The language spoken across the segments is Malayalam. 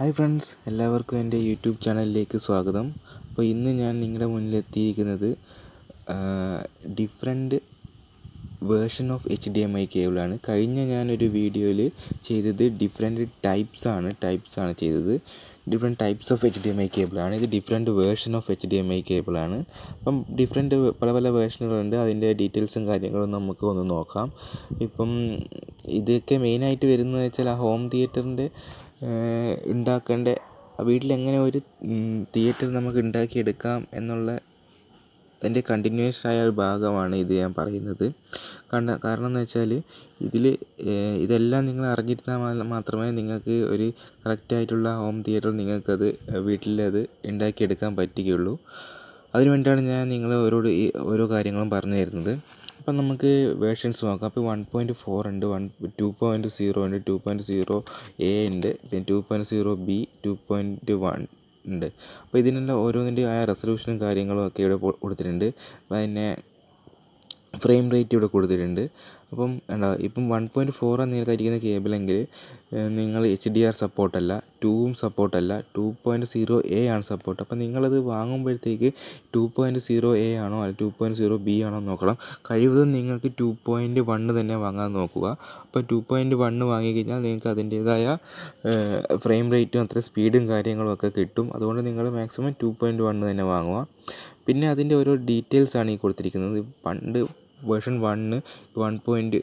ഹായ് ഫ്രണ്ട്സ് എല്ലാവർക്കും എൻ്റെ യൂട്യൂബ് ചാനലിലേക്ക് സ്വാഗതം അപ്പോൾ ഇന്ന് ഞാൻ നിങ്ങളുടെ മുന്നിൽ എത്തിയിരിക്കുന്നത് different version of H D M I കേബിളാണ് കഴിഞ്ഞ ഞാനൊരു വീഡിയോയിൽ ചെയ്തത് ഡിഫറെൻറ്റ് ടൈപ്സ് ആണ് ടൈപ്സ് ആണ് ചെയ്തത് different types of H D M I കേബിളാണ് ഇത് different version of H D M I കേബിളാണ് അപ്പം ഡിഫറെൻറ്റ് പല പല വേർഷനുകളുണ്ട് അതിൻ്റെ ഡീറ്റെയിൽസും കാര്യങ്ങളും നമുക്ക് ഒന്ന് നോക്കാം ഇപ്പം ഇതൊക്കെ മെയിനായിട്ട് വരുന്നത് വെച്ചാൽ ആ ഹോം തിയേറ്ററിൻ്റെ ഉണ്ടാക്കേണ്ട വീട്ടിലെങ്ങനെ ഒരു തിയേറ്റർ നമുക്ക് ഉണ്ടാക്കിയെടുക്കാം എന്നുള്ള അതിൻ്റെ കണ്ടിന്യൂസ് ആയ ഒരു ഭാഗമാണ് ഇത് ഞാൻ പറയുന്നത് കണ്ട കാരണം എന്ന് വെച്ചാൽ ഇതിൽ ഇതെല്ലാം നിങ്ങൾ അറിഞ്ഞിരുന്നാൽ മാത്രമേ നിങ്ങൾക്ക് ഒരു കറക്റ്റായിട്ടുള്ള ഹോം തിയേറ്റർ നിങ്ങൾക്കത് വീട്ടിലത് ഉണ്ടാക്കിയെടുക്കാൻ പറ്റുകയുള്ളൂ അതിനു വേണ്ടിയാണ് ഞാൻ നിങ്ങൾ ഓരോട് ഈ ഓരോ കാര്യങ്ങളും പറഞ്ഞു തരുന്നത് അപ്പം നമുക്ക് വേർഷൻസ് നോക്കാം അപ്പോൾ വൺ പോയിൻറ്റ് ഫോർ ഉണ്ട് വൺ ടു പോയിൻറ്റ് സീറോ ഉണ്ട് ടു പോയിൻറ്റ് സീറോ എ ഉണ്ട് പിന്നെ two point zero B two point one ഉണ്ട് അപ്പോൾ ഇതിനെല്ലാം ഓരോന്നിൻ്റെ ആയ റെസൊല്യൂഷനും കാര്യങ്ങളും ഒക്കെ ഇവിടെ കൊടുത്തിട്ടുണ്ട് പിന്നെ ഫ്രെയിം റേറ്റ് ഇവിടെ കൊടുത്തിട്ടുണ്ട് അപ്പം എന്താ ഇപ്പം വൺ പോയിൻറ്റ് ഫോർ നീളത്തായിരിക്കുന്ന കേബിളെങ്കിൽ നിങ്ങൾ എച്ച് ഡി ആർ സപ്പോർട്ടല്ല ടൂവും സപ്പോർട്ടല്ല ടു പോയിൻറ്റ് സീറോ എ ആണ് സപ്പോർട്ട് അപ്പം നിങ്ങളത് വാങ്ങുമ്പോഴത്തേക്ക് ടു പോയിൻറ്റ് സീറോ എ ആണോ അല്ല ടു പോയിൻറ്റ് സീറോ ബി ആണോ നോക്കണം കഴിവതും നിങ്ങൾക്ക് ടു പോയിൻറ്റ് വണ്ണ് തന്നെ വാങ്ങാൻ നോക്കുക അപ്പോൾ ടു പോയിൻറ്റ് വണ്ണ് വാങ്ങിക്കഴിഞ്ഞാൽ നിങ്ങൾക്ക് അതിൻ്റേതായ ഫ്രെയിം റേറ്റും അത്ര സ്പീഡും കാര്യങ്ങളും ഒക്കെ കിട്ടും അതുകൊണ്ട് നിങ്ങൾ മാക്സിമം ടു പോയിൻറ്റ് വണ്ണ് തന്നെ വാങ്ങുക പിന്നെ അതിൻ്റെ ഓരോ ഡീറ്റെയിൽസ് ആണ് ഈ കൊടുത്തിരിക്കുന്നത് പണ്ട് version one one point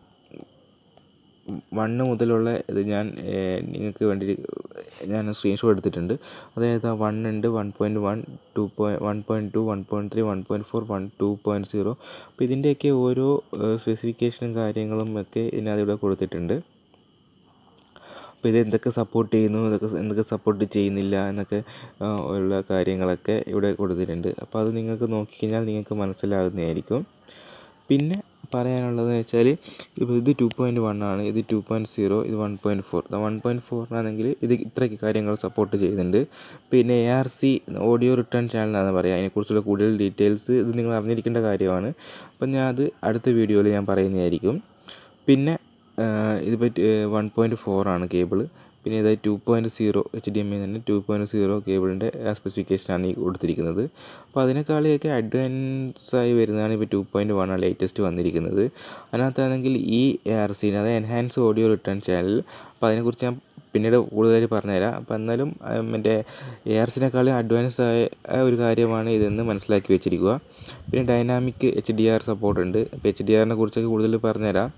one മുതലുള്ള ഇത് ഞാൻ നിങ്ങൾക്ക് വേണ്ടി ഞാൻ സ്ക്രീൻഷോട്ട് എടുത്തിട്ടുണ്ട് അതായത് ആ വൺ ഉണ്ട് വൺ പോയിൻറ്റ് വൺ ടു പോയി one point two one point three one point four one two point zero അപ്പോൾ ഇതിൻ്റെയൊക്കെ ഓരോ സ്പെസിഫിക്കേഷനും കാര്യങ്ങളും ഒക്കെ ഇതിനകത്ത് കൊടുത്തിട്ടുണ്ട് അപ്പോൾ ഇത് എന്തൊക്കെ സപ്പോർട്ട് ചെയ്യുന്നു ഇതൊക്കെ എന്തൊക്കെ സപ്പോർട്ട് ചെയ്യുന്നില്ല എന്നൊക്കെ ഉള്ള കാര്യങ്ങളൊക്കെ ഇവിടെ കൊടുത്തിട്ടുണ്ട് അപ്പോൾ അത് നിങ്ങൾക്ക് നോക്കിക്കഴിഞ്ഞാൽ നിങ്ങൾക്ക് മനസ്സിലാകുന്നതായിരിക്കും പിന്നെ പറയാനുള്ളത് വെച്ചാൽ ഇപ്പോൾ ഇത് ടു പോയിൻറ്റ് വൺ ആണ് ഇത് ടു പോയിൻറ്റ് സീറോ ഇത് one point four one point ഫോറിനാണെങ്കിൽ ഇത് ഇത്രയ്ക്ക് കാര്യങ്ങൾ സപ്പോർട്ട് ചെയ്യുന്നുണ്ട് പിന്നെ A R C audio return ചാനലാണെന്ന് പറയാം അതിനെക്കുറിച്ചുള്ള കൂടുതൽ ഡീറ്റെയിൽസ് ഇത് നിങ്ങൾ അറിഞ്ഞിരിക്കേണ്ട കാര്യമാണ് അപ്പം ഞാൻ അത് അടുത്ത വീഡിയോയിൽ ഞാൻ പറയുന്നതായിരിക്കും പിന്നെ ഇതിപ്പോൾ വൺ പോയിൻറ്റ് ഫോർ ആണ് കേബിൾ പിന്നെ ഇത് two point zero H D M I തന്നെ ടു പോയിൻറ്റ് സീറോ കേബിളിൻ്റെ സ്പെസിഫിക്കേഷനാണ് ഈ കൊടുത്തിരിക്കുന്നത് അപ്പോൾ അതിനേക്കാളൊക്കെ അഡ്വാൻസ് ആയി വരുന്നതാണ് ഇപ്പോൾ ടു പോയിൻറ്റ് വൺ ആണ് ലേറ്റസ്റ്റ് വന്നിരിക്കുന്നത് അതിനകത്താണെങ്കിൽ ഈ എ ആർ സി അതായത് എൻഹാൻസ് ഓഡിയോ റിട്ടേൺ ചാനൽ അപ്പോൾ അതിനെക്കുറിച്ച് ഞാൻ പിന്നീട് കൂടുതലായിട്ട് പറഞ്ഞുതരാം അപ്പോൾ എന്നാലും മറ്റേ എ ആർ സിനേക്കാളും അഡ്വാൻസ് ആയ ഒരു കാര്യമാണ് ഇതെന്ന് മനസ്സിലാക്കി വെച്ചിരിക്കുക പിന്നെ dynamic H D R support ഉണ്ട് അപ്പോൾ എച്ച് ഡി ആറിനെ കുറിച്ചൊക്കെ കൂടുതൽ പറഞ്ഞുതരാം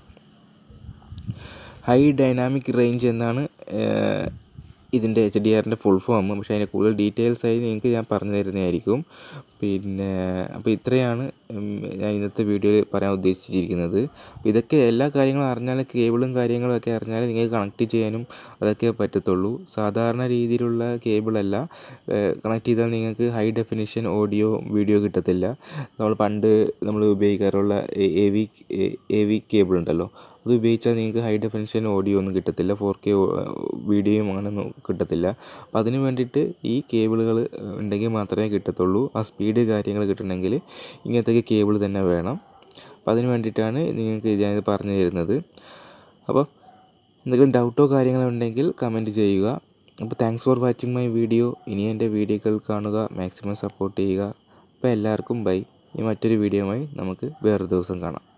ഹൈ ഡൈനാമിക് റേഞ്ച് എന്നാണ് ഇതിൻ്റെ എച്ച് ഡി ആറിൻ്റെ ഫുൾ ഫോം പക്ഷേ അതിൻ്റെ കൂടുതൽ ഡീറ്റെയിൽസ് ആയി നിങ്ങൾക്ക് ഞാൻ പറഞ്ഞു തരുന്നതായിരിക്കും പിന്നെ അപ്പോൾ ഇത്രയാണ് ഞാൻ ഇന്നത്തെ വീഡിയോയിൽ പറയാൻ ഉദ്ദേശിച്ചിരിക്കുന്നത് ഇതൊക്കെ എല്ലാ കാര്യങ്ങളും അറിഞ്ഞാൽ കേബിളും കാര്യങ്ങളും ഒക്കെ അറിഞ്ഞാൽ നിങ്ങൾക്ക് കണക്ട് ചെയ്യാനും അതൊക്കെ പറ്റത്തുള്ളൂ സാധാരണ രീതിയിലുള്ള കേബിളല്ല കണക്ട് ചെയ്താൽ നിങ്ങൾക്ക് ഹൈ ഡെഫിനിഷൻ ഓഡിയോ വീഡിയോ കിട്ടത്തില്ല നമ്മൾ പണ്ട് നമ്മൾ ഉപയോഗിക്കാറുള്ള A V A V cable ഉണ്ടല്ലോ അത് ഉപയോഗിച്ചാൽ നിങ്ങൾക്ക് ഹൈ ഡെഫിനിഷൻ ഓഡിയോ ഒന്നും കിട്ടത്തില്ല ഫോർ കെ വീഡിയോയും അങ്ങനെ കിട്ടത്തില്ല അപ്പം അതിന് വേണ്ടിയിട്ട് ഈ കേബിളുകൾ ഉണ്ടെങ്കിൽ മാത്രമേ കിട്ടത്തുള്ളൂ ആ സ്പീഡ് കാര്യങ്ങൾ കിട്ടണമെങ്കിൽ ഇങ്ങനത്തെ കേബിൾ തന്നെ വേണം അപ്പം അതിന് വേണ്ടിയിട്ടാണ് നിങ്ങൾക്ക് ഞാനിത് പറഞ്ഞു തരുന്നത് അപ്പോൾ എന്തെങ്കിലും ഡൗട്ടോ കാര്യങ്ങളോ ഉണ്ടെങ്കിൽ കമൻറ്റ് ചെയ്യുക അപ്പോൾ thanks for watching my video ഇനി എൻ്റെ വീഡിയോകൾ കാണുക മാക്സിമം സപ്പോർട്ട് ചെയ്യുക അപ്പോൾ എല്ലാവർക്കും ബൈ ഇനി മറ്റൊരു വീഡിയോയുമായി നമുക്ക് വേറൊരു ദിവസം കാണാം